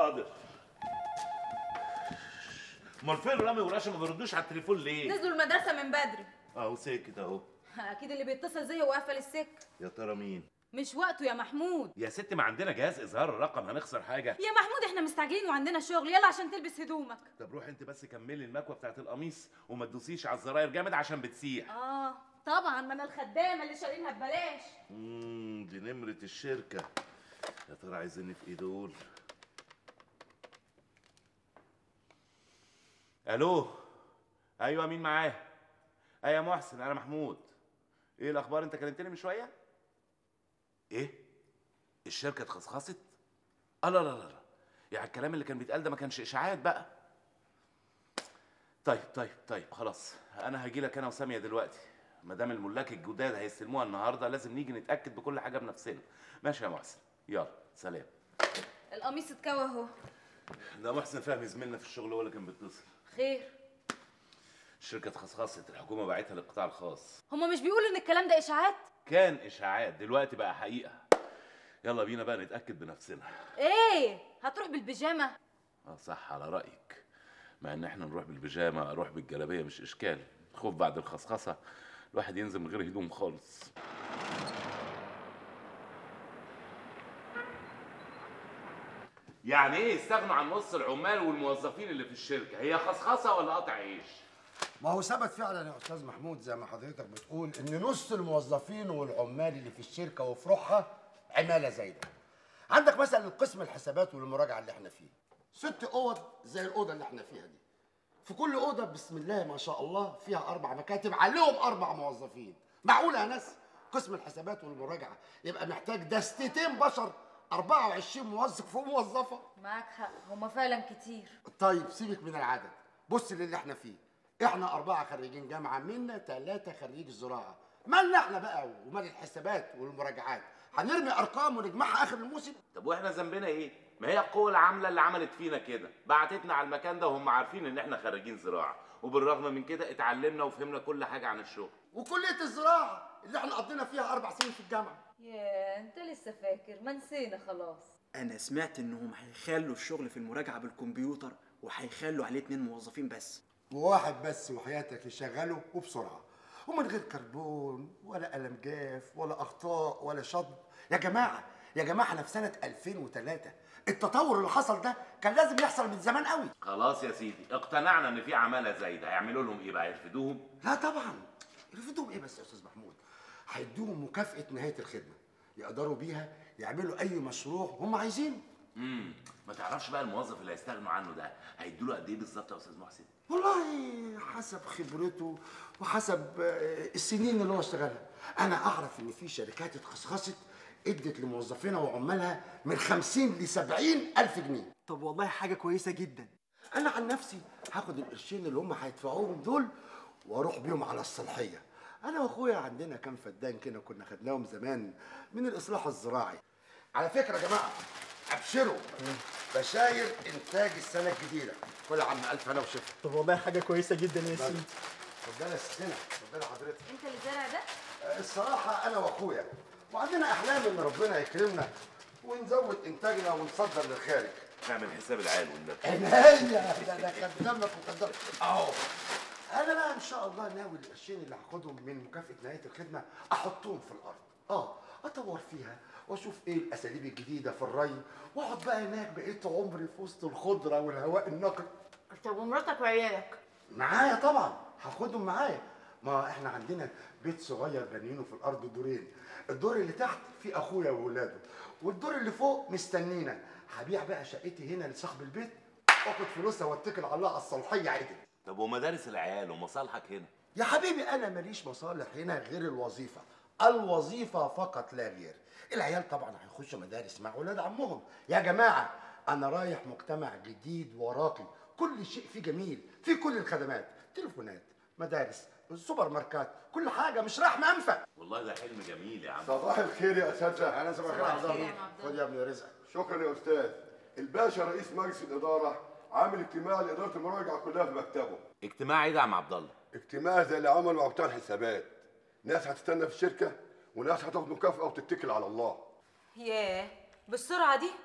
حاضر امال فين رامي وراشا ما بيردوش على التليفون ليه؟ نزلوا المدرسة من بدري اهو ساكت اهو أكيد اللي بيتصل زيه وقفل السكة يا ترى مين؟ مش وقته يا محمود يا ست ما عندنا جهاز اظهار الرقم هنخسر حاجه يا محمود احنا مستعجلين وعندنا شغل يلا عشان تلبس هدومك طب روح انت بس كملي المكوه بتاعت القميص وما تدوسيش على الزراير جامد عشان بتسيح اه طبعا ما انا الخدامة اللي شارينها ببلاش امم دي نمره الشركه يا ترى عايزيني في ايه دول الو ايوه مين معاه ايوه يا محسن انا محمود ايه الاخبار انت كلمتني من شويه ايه الشركه اتخصخصت اه لا لا لا لا يعني الكلام اللي كان بيتقال ده ما كانش اشاعات بقى طيب طيب طيب خلاص انا هاجي لك انا وساميه دلوقتي ما دام الملاك الجداد هيستلموها النهارده لازم نيجي نتاكد بكل حاجه بنفسنا ماشي يا محسن يلا سلام القميص اتكوى اهو ده محسن فهمي زميلنا في الشغل هو اللي كان بيتصل خير الشركه اتخصخصت الحكومه باعتها للقطاع الخاص هما مش بيقولوا ان الكلام ده اشاعات كان اشاعات دلوقتي بقى حقيقه يلا بينا بقى نتاكد بنفسنا ايه هتروح بالبيجامة اه صح على رايك مع ان احنا نروح بالبيجامه اروح بالجلابيه مش اشكال خوف بعد الخصخصه الواحد ينزل من غير هدوم خالص يعني ايه يستغنوا عن نص العمال والموظفين اللي في الشركه هي خصخصه ولا قطع عيش ما هو ثبت فعلا يا استاذ محمود زي ما حضرتك بتقول ان نص الموظفين والعمال اللي في الشركه وفروعها عماله زايده عندك مثلا قسم الحسابات والمراجعه اللي احنا فيه ست اوض زي الاوضه اللي احنا فيها دي في كل اوضه بسم الله ما شاء الله فيها اربع مكاتب عليهم اربع موظفين معقوله يا ناس قسم الحسابات والمراجعه يبقى محتاج دستتين بشر 24 موظف وموظفه معاك حق هما فعلا كتير طيب سيبك من العدد بص للي احنا فيه احنا أربعة خريجين جامعة منا ثلاثة خريج زراعة مالنا احنا بقى ومال الحسابات والمراجعات هنرمي أرقام ونجمعها آخر الموسم طب واحنا ذنبنا ايه ما هي القوة العاملة اللي عملت فينا كده بعتتنا على المكان ده وهم عارفين ان احنا خريجين زراعة وبالرغم من كده اتعلمنا وفهمنا كل حاجة عن الشغل وكلية الزراعة اللي احنا قضينا فيها أربع سنين في الجامعة يا انت لسه فاكر ما نسينا خلاص انا سمعت انهم هيخلوا الشغل في المراجعه بالكمبيوتر وهيخلوا عليه اتنين موظفين بس وواحد بس وحياتك يشغله وبسرعة ومن غير كربون ولا قلم جاف ولا أخطاء ولا شطب يا جماعة يا جماعة احنا في سنة 2003 التطور اللي حصل ده كان لازم يحصل من زمان قوي خلاص يا سيدي اقتنعنا ان في عمالة زايدة هيعملوا لهم ايه بقى يرفدوهم لا طبعا يرفضوهم ايه بس يا استاذ محمود هيدوهم مكافأة نهاية الخدمة يقدروا بيها يعملوا اي مشروع هم عايزينه امم ما تعرفش بقى الموظف اللي هيستغنوا عنه ده هيدوا له قد ايه بالظبط يا استاذ محسن والله حسب خبرته وحسب آه، السنين اللي هو اشتغلها انا اعرف ان في شركات اتخصخصت ادت لموظفينها وعمالها من 50 ل 70 الف جنيه طب والله حاجه كويسه جدا انا عن نفسي هاخد القرشين اللي هم هيدفعوهم دول واروح بيهم على الصلاحيه انا واخويا عندنا كام فدان كده كنا خدناهم زمان من الاصلاح الزراعي على فكره يا جماعه ابشروا بشاير انتاج السنه الجديده كل عم الف هنا وشفا طب والله حاجه كويسه جدا يا سيدي اتفضلي يا ستنا اتفضلي حضرتك انت اللي زارع ده الصراحه انا واخويا وعندنا احلام ان ربنا يكرمنا ونزود انتاجنا ونصدر للخارج نعمل حساب العيال والنبي عينيا ده ده خدامك وخدامك اهو انا بقى ان شاء الله ناوي القرشين اللي هاخدهم من مكافاه نهايه الخدمه احطهم في الارض اه اطور فيها واشوف ايه الاساليب الجديده في الري واقعد بقى هناك بقيت عمري في وسط الخضره والهواء النقي طب ومراتك وعيالك معايا طبعا هاخدهم معايا ما احنا عندنا بيت صغير بانيينه في الارض دورين الدور اللي تحت فيه اخويا واولاده والدور اللي فوق مستنينا هبيع بقى شقتي هنا لصاحب البيت واخد فلوسها واتكل على الله على الصلاحيه عدل طب ومدارس العيال ومصالحك هنا يا حبيبي انا ماليش مصالح هنا غير الوظيفه الوظيفه فقط لا غير العيال طبعا هيخشوا مدارس مع اولاد عمهم يا جماعه انا رايح مجتمع جديد وراقي كل شيء فيه جميل في كل الخدمات تليفونات مدارس سوبر ماركات كل حاجه مش رايح منفى والله ده حلم جميل يا عم صباح الخير يا اساتذه انا صباح الخير يا عبد الله خد يا ابني رزقك شكرا يا استاذ الباشا رئيس مجلس الاداره عامل اجتماع لاداره المراجعه كلها في مكتبه اجتماع ايه ده يا عم عبد الله اجتماع زي اللي عمله مع بتاع الحسابات ناس هتستنى في الشركه وناس هتاخد مكافاه وتتكل على الله ياه بالسرعه دي